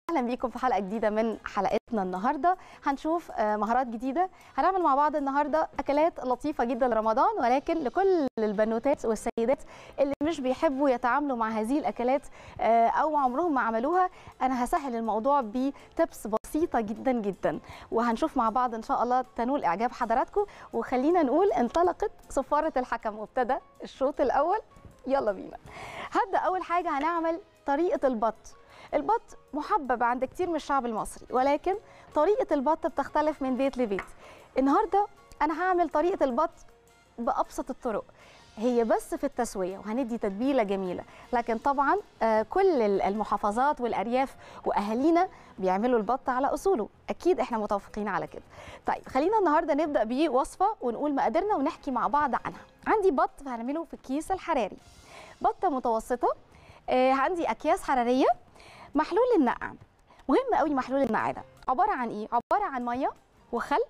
اهلا بيكم في حلقه جديده من حلقتنا النهارده هنشوف آه، مهارات جديده هنعمل مع بعض النهارده اكلات لطيفه جدا لرمضان ولكن لكل البنوتات والسيدات اللي مش بيحبوا يتعاملوا مع هذه الاكلات آه، او عمرهم ما عملوها انا هسهل الموضوع بتبس بسيطه جدا جدا وهنشوف مع بعض ان شاء الله تنول اعجاب حضراتكم وخلينا نقول انطلقت صفاره الحكم وابتدى الشوط الاول يلا بينا هبدا اول حاجه هنعمل طريقه البط البط محبب عند كتير من الشعب المصري ولكن طريقه البط بتختلف من بيت لبيت النهارده انا هعمل طريقه البط بابسط الطرق هي بس في التسويه وهندي تتبيله جميله لكن طبعا آه، كل المحافظات والارياف واهالينا بيعملوا البط على اصوله اكيد احنا متفقين على كده طيب خلينا النهارده نبدا بوصفه ونقول مقاديرنا ونحكي مع بعض عنها عندي بط هنعمله في الكيس الحراري بطه متوسطه آه، عندي اكياس حراريه محلول النقع مهم قوي محلول النقع ده عباره عن ايه عباره عن ميه وخل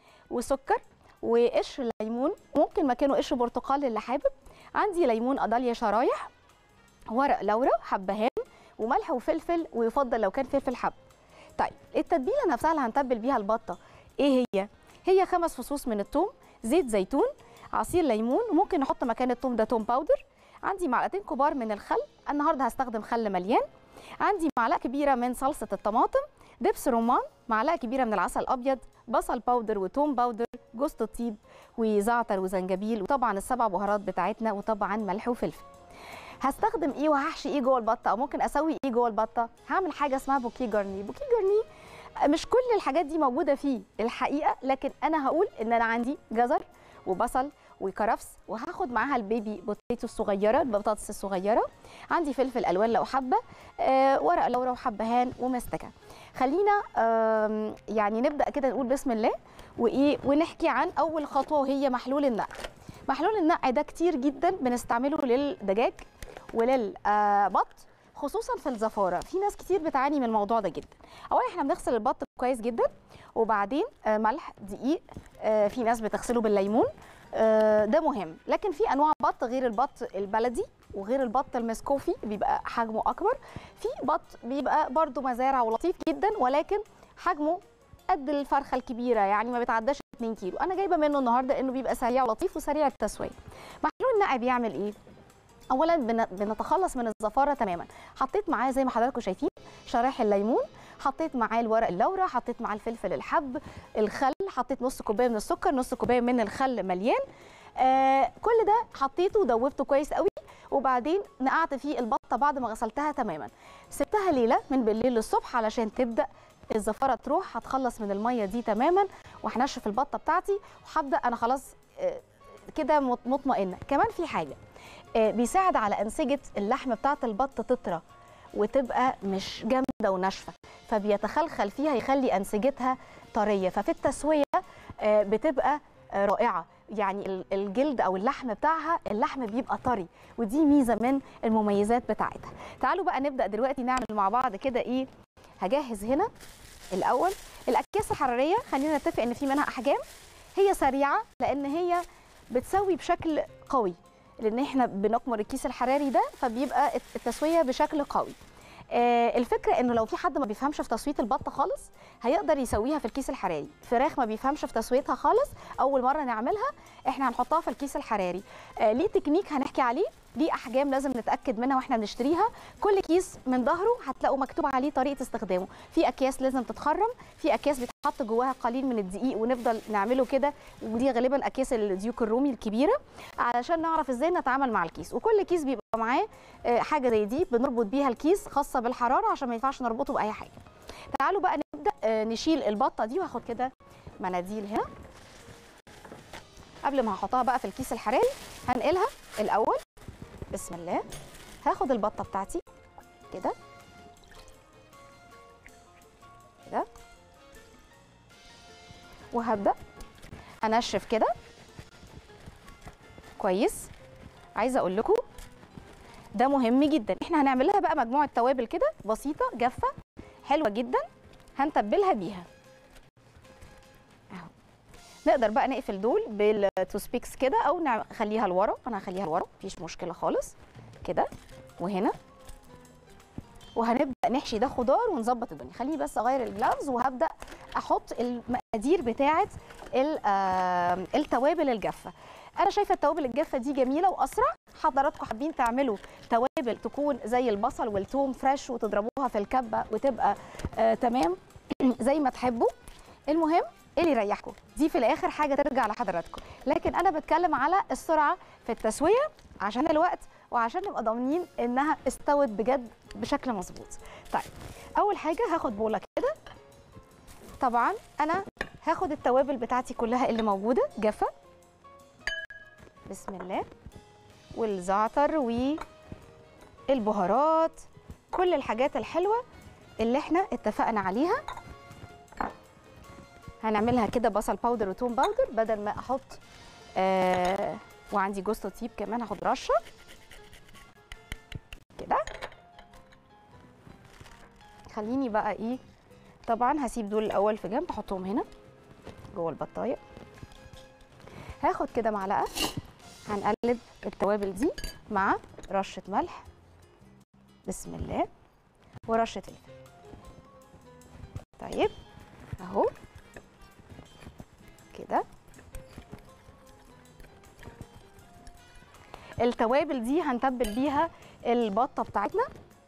وسكر وقشر ليمون ممكن مكانه قشر برتقال اللي حابب عندي ليمون قضاليا شرايح ورق لورا حبهان وملح وفلفل ويفضل لو كان فلفل حب طيب التتبيله نفسها اللي هنتبل بيها البطه ايه هي هي خمس فصوص من الثوم زيت زيتون عصير ليمون وممكن نحط مكان الثوم ده توم باودر عندي معلقتين كبار من الخل النهارده هستخدم خل مليان عندي معلقه كبيره من صلصه الطماطم دبس رمان معلقه كبيره من العسل الابيض بصل باودر وتوم باودر جوز الطيب وزعتر وزنجبيل وطبعا السبع بهارات بتاعتنا وطبعا ملح وفلفل هستخدم ايه وهحشي ايه جوه البطه او ممكن اسوي ايه جوه البطه هعمل حاجه اسمها بوكيه جارني بوكيه جارني مش كل الحاجات دي موجوده فيه الحقيقه لكن انا هقول ان انا عندي جزر وبصل وكرفس وهاخد معاها البيبي بوتيتو الصغيره البطاطس الصغيره عندي فلفل الوان لو حبه آه ورق لورا وحبهان ومستكه خلينا آم، يعني نبدا كده نقول بسم الله وايه ونحكي عن اول خطوه وهي محلول النقع محلول النقع ده كتير جدا بنستعمله للدجاج وللبط خصوصا في الزفاره في ناس كتير بتعاني من الموضوع ده جدا اولا احنا بنغسل البط كويس جدا وبعدين آه، ملح دقيق آه، في ناس بتغسله بالليمون آه، ده مهم لكن في انواع بط غير البط البلدي وغير البط المسكوفي بيبقى حجمه اكبر في بط بيبقى برضو مزارع ولطيف جدا ولكن حجمه قد الفرخه الكبيره يعني ما بيتعداش 2 كيلو انا جايبه منه النهارده انه بيبقى سريع ولطيف وسريع التسويه محلول النقع بيعمل ايه اولا بن- بنتخلص من الزفاره تماما حطيت معاه زي ما حضراتكم شايفين شرايح الليمون حطيت معاه الورق اللورا حطيت معاه الفلفل الحب الخل حطيت نص كوبايه من السكر نص كوبايه من الخل مليان آه كل ده حطيته ودوبته كويس قوي وبعدين نقعت فيه البطه بعد ما غسلتها تماما سبتها ليله من بالليل للصبح علشان تبدا الزفاره تروح هتخلص من الميه دي تماما وهنشف البطه بتاعتي وهبدا انا خلاص آه، كده مط- مطمئنه كمان في حاجه آه، بيساعد على انسجه اللحم بتاعه البط تطرى وتبقى مش جامده وناشفه فبيتخلخل فيها يخلي انسجتها طريه ففي التسويه آه، بتبقى آه، رائعه يعني ال- الجلد او اللحم بتاعها اللحم بيبقى طري ودي ميزه من المميزات بتاعتها تعالوا بقى نبدا دلوقتي نعمل مع بعض كده ايه هجهز هنا الاول الاكياس الحراريه خلينا نتفق ان في منها احجام هي سريعه لان هي بتسوي بشكل قوي لان احنا بنكمر الكيس الحراري ده فبيبقى التسويه بشكل قوي آه، الفكره انه لو في حد ما بيفهمش في تسويه البط خالص هيقدر يسويها في الكيس الحراري فراخ ما بيفهمش في تسويتها خالص اول مره نعملها احنا هنحطها في الكيس الحراري آه، ليه تكنيك هنحكي عليه ليه احجام لازم نتاكد منها واحنا بنشتريها كل كيس من ظهره هتلاقوا مكتوب عليه طريقه استخدامه في اكياس لازم تتخرم في اكياس بيتحط جواها قليل من الدقيق ونفضل نعمله كده ودي غالبا اكياس الديوك الرومي الكبيره علشان نعرف ازاي نتعامل مع الكيس وكل كيس بيبقى معاه آه، حاجه زي دي بنربط بيها الكيس خاصه بالحراره عشان ما ينفعش نربطه باي حاجه تعالوا بقى نبدا آه، نشيل البطه دي وهاخد كده مناديل هنا قبل ما هحطها بقى في الكيس الحراري هنقلها الاول بسم الله هاخد البطه بتاعتي كده كده وهبدا انشف كده كويس عايزه اقول لكم ده مهم جدا احنا هنعمل لها بقى مجموعه توابل كده بسيطه جافه حلوه جدا هنتبلها بيها اهو نقدر بقى نقفل دول بالتوسبيكس كده او نخليها لورا انا هخليها لورا مفيش مشكله خالص كده وهنا وهنبدا نحشي ده خضار ونظبط الدنيا خليني بس اغير الجلافز وهبدا احط المقادير بتاعه ال- آه، التوابل الجافه انا شايفه التوابل الجافه دي جميله واسرع حضراتكم حابين تعملوا توابل تكون زي البصل والثوم فريش وتضربوها في الكبه وتبقى آه تمام زي ما تحبوا المهم ايه اللي يريحكم دي في الاخر حاجه ترجع لحضراتكم لكن انا بتكلم على السرعه في التسويه عشان الوقت وعشان نبقى ضامنين انها استوت بجد بشكل مظبوط طيب اول حاجه هاخد بوله كده طبعا انا هاخد التوابل بتاعتي كلها اللي موجوده جافه بسم الله والزعتر والبهارات كل الحاجات الحلوه اللي احنا اتفقنا عليها هنعملها كده بصل باودر وتوم باودر بدل ما احط آه وعندي جوز الطيب كمان هاخد رشه كده خليني بقى ايه طبعا هسيب دول الاول في جنب احطهم هنا جوه البطايه هاخد كده معلقه هنقلب التوابل دي مع رشه ملح بسم الله ورشه فلفل طيب اهو كده التوابل دي هنتبل بيها البطه بتاعتنا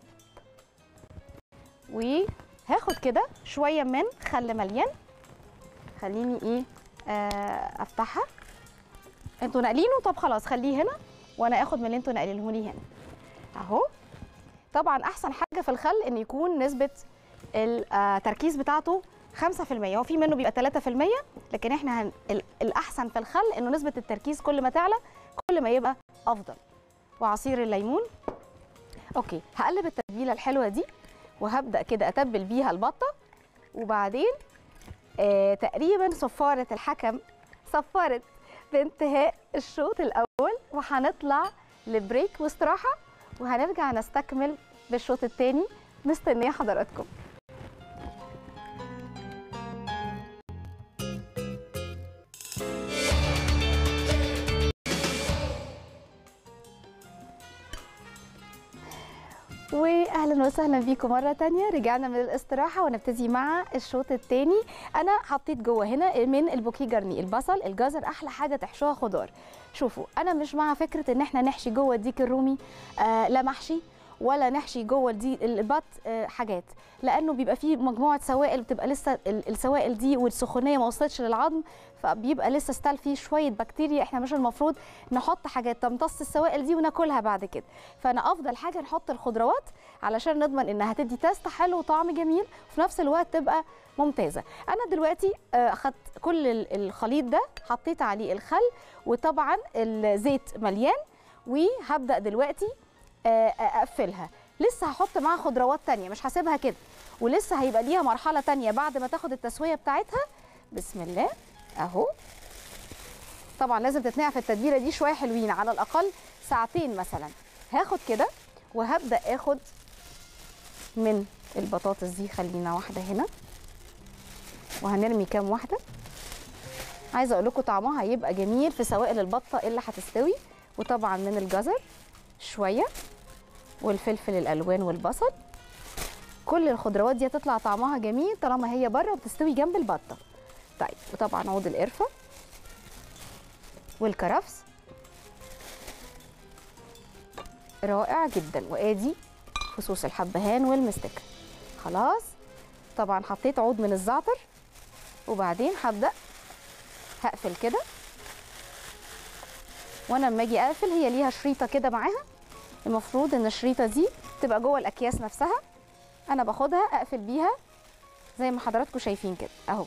وهاخد كده شويه من خل مليان خليني ايه آه افتحها انتوا ناقلينه طب خلاص خليه هنا وانا اخد من اللي انتوا ناقلينه لي هنا اهو طبعا احسن حاجه في الخل ان يكون نسبه التركيز بتاعته 5% هو في منه بيبقى 3% لكن احنا هن... ال- الاحسن في الخل انه نسبه التركيز كل ما تعلى كل ما يبقى افضل وعصير الليمون اوكي هقلب التتبيله الحلوه دي وهبدا كده اتبل بيها البطه وبعدين آه تقريبا صفاره الحكم صفرت بانتهاء الشوط الاول وهنطلع لبريك واستراحه وهنرجع نستكمل بالشوط الثاني مستنيه حضراتكم واهلا وسهلا بيكم مره تانية رجعنا من الاستراحه ونبتدي مع الشوط الثاني انا حطيت جوه هنا من البوكيه جرني البصل الجزر احلى حاجه تحشوها خضار شوفوا انا مش مع فكره ان احنا نحشي جوه الديك الرومي آه لا محشي ولا نحشي جوه الدي البط آه حاجات لانه بيبقى فيه مجموعه سوائل بتبقى لسه ال- السوائل دي والسخونيه ما وصلتش للعظم فبيبقى لسه ستال فيه شويه بكتيريا احنا مش المفروض نحط حاجات تمتص السوائل دي وناكلها بعد كده فانا افضل حاجه نحط الخضروات علشان نضمن انها تدي تيست حلو وطعم جميل وفي نفس الوقت تبقى ممتازه انا دلوقتي آه، اخدت كل ال- الخليط ده حطيت عليه الخل وطبعا الزيت مليان وهبدا دلوقتي آه، اقفلها لسه هحط معاها خضروات تانية مش هسيبها كده ولسه هيبقى ليها مرحله تانية بعد ما تاخد التسويه بتاعتها بسم الله اهو طبعا لازم تتنقع في التتبيله دي شويه حلوين على الاقل ساعتين مثلا هاخد كده وهبدا اخد من البطاطس دي خلينا واحده هنا وهنرمي كام واحده عايزه اقول لكم طعمها هيبقى جميل في سوائل البطه اللي هتستوي وطبعا من الجزر شويه والفلفل الالوان والبصل كل الخضروات دي هتطلع طعمها جميل طالما هي بره وبتستوي جنب البطه طيب وطبعا عود القرفه والكرفس رائع جدا وادي فصوص الحبهان والمستكه خلاص طبعا حطيت عود من الزعتر وبعدين هبدا هقفل كده وانا لما اجي اقفل هي ليها شريطه كده معاها المفروض ان الشريطه دي تبقى جوه الاكياس نفسها انا باخدها اقفل بيها زي ما حضراتكم شايفين كده اهو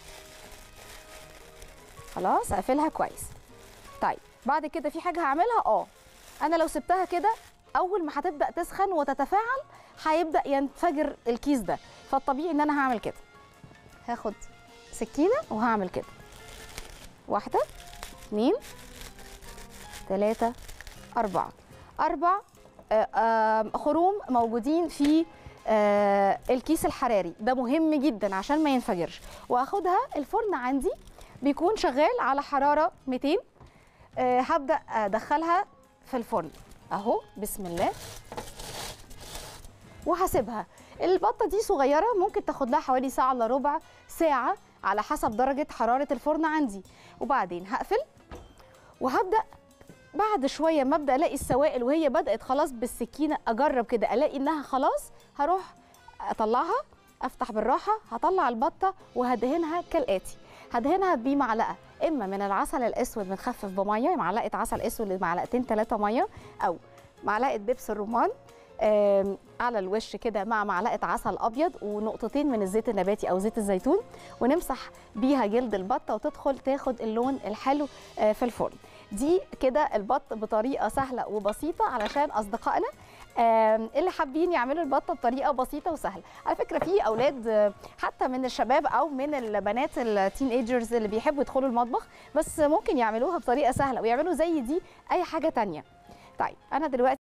خلاص اقفلها كويس طيب بعد كده في حاجه هعملها اه انا لو سبتها كده اول ما هتبدا تسخن وتتفاعل هيبدا ينفجر الكيس ده فالطبيعي ان انا هعمل كده هاخد سكينه وهعمل كده واحده اتنين تلاته اربعه اربع آه، آه، خروم موجودين في آه، الكيس الحراري ده مهم جدا عشان ما ينفجرش واخدها الفرن عندي بيكون شغال على حراره 200 آه، هبدا ادخلها في الفرن اهو بسم الله وهسيبها البطه دي صغيره ممكن تاخد لها حوالي ساعه الا ربع ساعه على حسب درجه حراره الفرن عندي وبعدين هقفل وهبدا بعد شويه ما ابدا الاقي السوائل وهي بدات خلاص بالسكينه اجرب كده الاقي انها خلاص هروح اطلعها افتح بالراحه هطلع البطه وهدهنها كالاتي هدهنها بمعلقه اما من العسل الاسود متخفف بميه معلقه عسل اسود لمعلقتين ثلاثه ميه او معلقه دبس الرمان آم، على الوش كده مع معلقه عسل ابيض ونقطتين من الزيت النباتي او زيت الزيتون ونمسح بيها جلد البطه وتدخل تاخد اللون الحلو آه، في الفرن دي كده البط بطريقه سهله وبسيطه علشان اصدقائنا آم، اللي حابين يعملوا البطه بطريقه بسيطه وسهله على فكره في اولاد آه، حتى من الشباب او من البنات التين ايجرز اللي بيحبوا يدخلوا المطبخ بس ممكن يعملوها بطريقه سهله ويعملوا زي دي اي حاجه تانية طيب انا دلوقتي